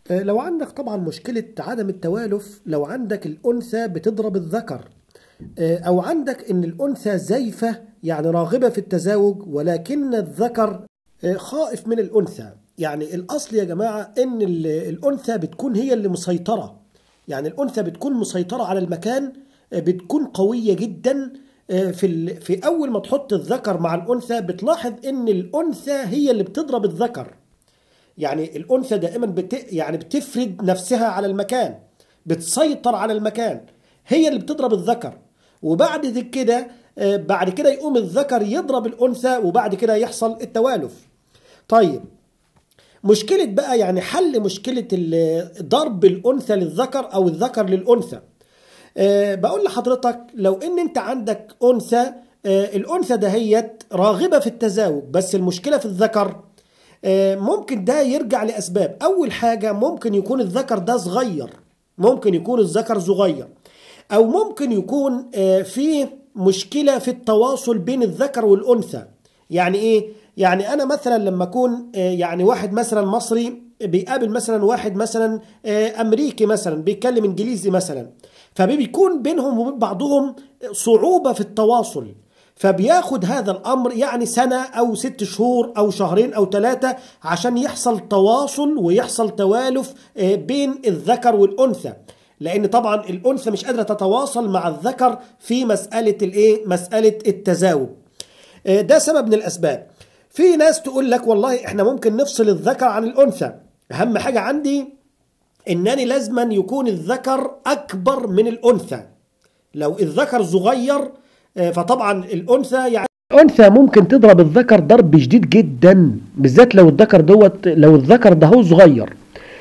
آه، لو عندك طبعا مشكلة عدم التوالف لو عندك الأنثى بتضرب الذكر آه، أو عندك إن الأنثى زيفة يعني راغبة في التزاوج ولكن الذكر آه، خائف من الأنثى يعني الأصل يا جماعة إن ال- الأنثى بتكون هي اللي مسيطرة يعني الأنثى بتكون مسيطرة على المكان آه، بتكون قوية جدا آه، في ال- في أول ما تحط الذكر مع الأنثى بتلاحظ إن الأنثى هي اللي بتضرب الذكر يعني الأنثى دائما بت... يعني بتفرد نفسها على المكان بتسيطر على المكان هي اللي بتضرب الذكر وبعد ذي كده آه، بعد كده يقوم الذكر يضرب الأنثى وبعد كده يحصل التوالف طيب مشكلة بقى يعني حل مشكلة ال- ضرب الأنثى للذكر أو الذكر للأنثى آه، بقول لحضرتك لو ان انت عندك انثى آه، الانثى دهيت راغبه في التزاوج بس المشكله في الذكر آه، ممكن ده يرجع لاسباب اول حاجه ممكن يكون الذكر ده صغير ممكن يكون الذكر صغير او ممكن يكون آه، في مشكله في التواصل بين الذكر والانثى يعني ايه يعني انا مثلا لما اكون آه، يعني واحد مثلا مصري بيقابل مثلا واحد مثلا آه، امريكي مثلا بيتكلم انجليزي مثلا فبيكون بينهم وبين بعضهم صعوبه في التواصل فبياخد هذا الامر يعني سنه او ست شهور او شهرين او ثلاثه عشان يحصل تواصل ويحصل توالف آه، بين الذكر والانثى لان طبعا الانثى مش قادره تتواصل مع الذكر في مساله الايه مساله التزاوج آه، ده سبب من الاسباب في ناس تقول لك والله احنا ممكن نفصل الذكر عن الانثى اهم حاجه عندي انني لازما يكون الذكر اكبر من الانثى لو الذكر صغير آه، فطبعا الانثى يعني الأنثى ممكن تضرب الذكر ضرب شديد جدا بالذات لو الذكر دوت لو الذكر ده هو صغير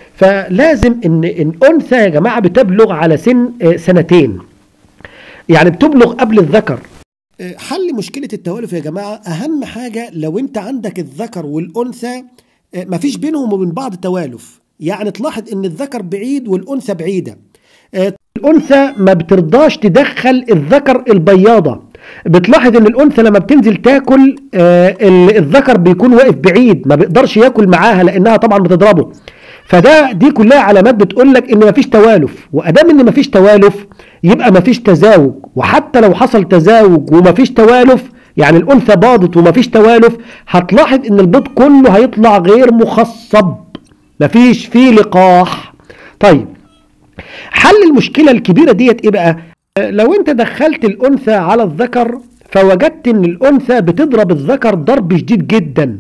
فلازم ان الأنثى يا جماعة بتبلغ على سن آه، سنتين يعني بتبلغ قبل الذكر آه، حل مشكلة التوالف يا جماعة أهم حاجة لو أنت عندك الذكر والأنثى آه، مفيش بينهم وبين بعض توالف يعني تلاحظ إن الذكر بعيد والأنثى بعيدة آه، الأنثى ما بترضاش تدخل الذكر البياضة بتلاحظ ان الأنثى لما بتنزل تاكل آه، ال- الذكر بيكون واقف بعيد ما بيقدرش ياكل معاها لأنها طبعا بتضربه فده دي كلها علامات بتقول لك ان مفيش توالف وادام ان مفيش توالف يبقى مفيش تزاوج وحتى لو حصل تزاوج ومفيش توالف يعني الانثى باضت ومفيش توالف هتلاحظ ان البيض كله هيطلع غير مخصب مفيش فيه لقاح طيب حل المشكله الكبيره ديت ايه بقى آه، لو انت دخلت الانثى على الذكر فوجدت ان الانثى بتضرب الذكر ضرب شديد جدا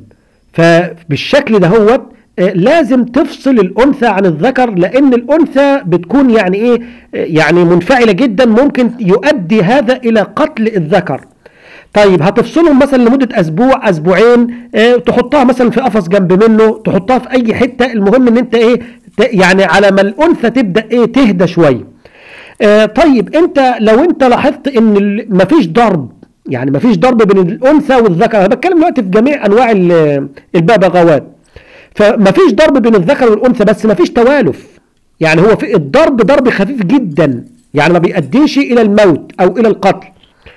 فبالشكل ده هو لازم تفصل الانثى عن الذكر لان الانثى بتكون يعني ايه آه، يعني منفعله جدا ممكن يؤدي هذا الى قتل الذكر طيب هتفصلهم مثلا لمده اسبوع اسبوعين اه تحطها مثلا في قفص جنب منه تحطها في اي حته المهم ان انت ايه ت- يعني على ما الانثى تبدا ايه تهدى شويه آه طيب انت لو انت لاحظت ان ال- مفيش ضرب يعني مفيش ضرب بين الانثى والذكر انا بتكلم دلوقتي في جميع انواع ال- الببغاوات فمفيش ضرب بين الذكر والانثى بس مفيش توالف يعني هو في الضرب ضرب خفيف جدا يعني ما بيؤديش الى الموت او الى القتل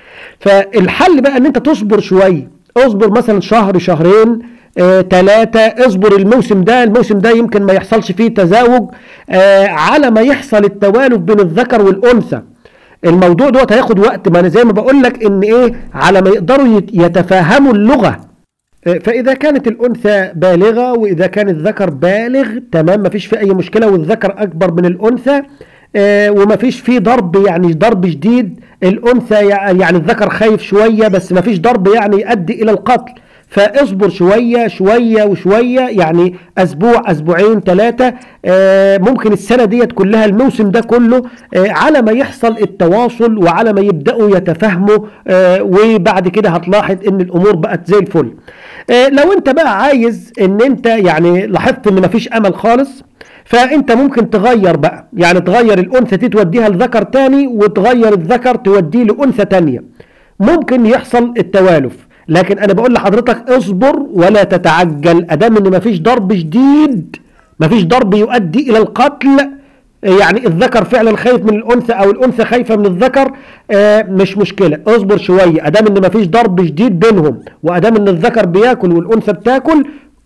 فالحل بقى ان انت تصبر شويه اصبر مثلا شهر شهرين ثلاثة اصبر الموسم ده الموسم ده يمكن ما يحصلش فيه تزاوج آه على ما يحصل التوالف بين الذكر والأنثى الموضوع دوت هياخد وقت ما انا زي ما بقول لك ان ايه على ما يقدروا يت- يتفاهموا اللغة آه، فإذا كانت الأنثى بالغة وإذا كان الذكر بالغ تمام مفيش فيه أي مشكلة والذكر أكبر من الأنثى آه، ومفيش فيه ضرب يعني ضرب شديد الأنثى يع- يعني الذكر خايف شوية بس مفيش ضرب يعني يؤدي إلى القتل فاصبر شوية شوية وشوية يعني أسبوع أسبوعين ثلاثة ممكن السنة ديت كلها الموسم ده كله آه، على ما يحصل التواصل وعلى ما يبدأوا يتفاهموا آه، وبعد كده هتلاحظ ان الامور بقت زي الفل آه، لو انت بقى عايز ان انت يعني لاحظت ان مفيش امل خالص فانت ممكن تغير بقى يعني تغير الانثى دي توديها لذكر تاني وتغير الذكر توديه لانثى تانية ممكن يحصل التوالف لكن انا بقول لحضرتك اصبر ولا تتعجل ادام ان مفيش ضرب شديد مفيش ضرب يؤدي الى القتل يعني الذكر فعلا خايف من الانثى او الانثى خايفه من الذكر آه مش مشكله اصبر شويه ادام ان مفيش ضرب شديد بينهم وادام ان الذكر بياكل والانثى بتاكل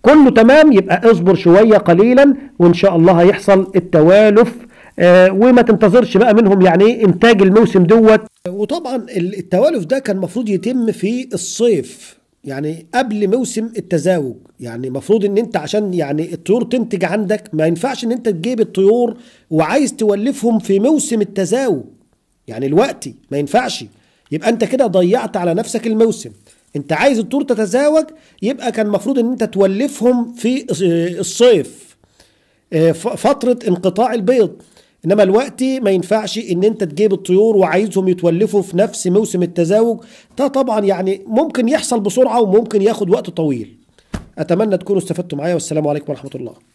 كله تمام يبقى اصبر شويه قليلا وان شاء الله هيحصل التوالف آه وما تنتظرش بقى منهم يعني ايه انتاج الموسم دوت وطبعا التوالف ده كان المفروض يتم في الصيف يعني قبل موسم التزاوج يعني المفروض ان انت عشان يعني الطيور تنتج عندك ما ينفعش ان انت تجيب الطيور وعايز تولفهم في موسم التزاوج يعني الوقتي ما ينفعش يبقى انت كده ضيعت على نفسك الموسم انت عايز الطيور تتزاوج يبقى كان المفروض ان انت تولفهم في الصيف فترة انقطاع البيض انما الوقت ما ينفعش ان انت تجيب الطيور وعايزهم يتولفوا في نفس موسم التزاوج ده طبعا يعني ممكن يحصل بسرعة وممكن ياخد وقت طويل اتمنى تكونوا استفدتوا معايا والسلام عليكم ورحمة الله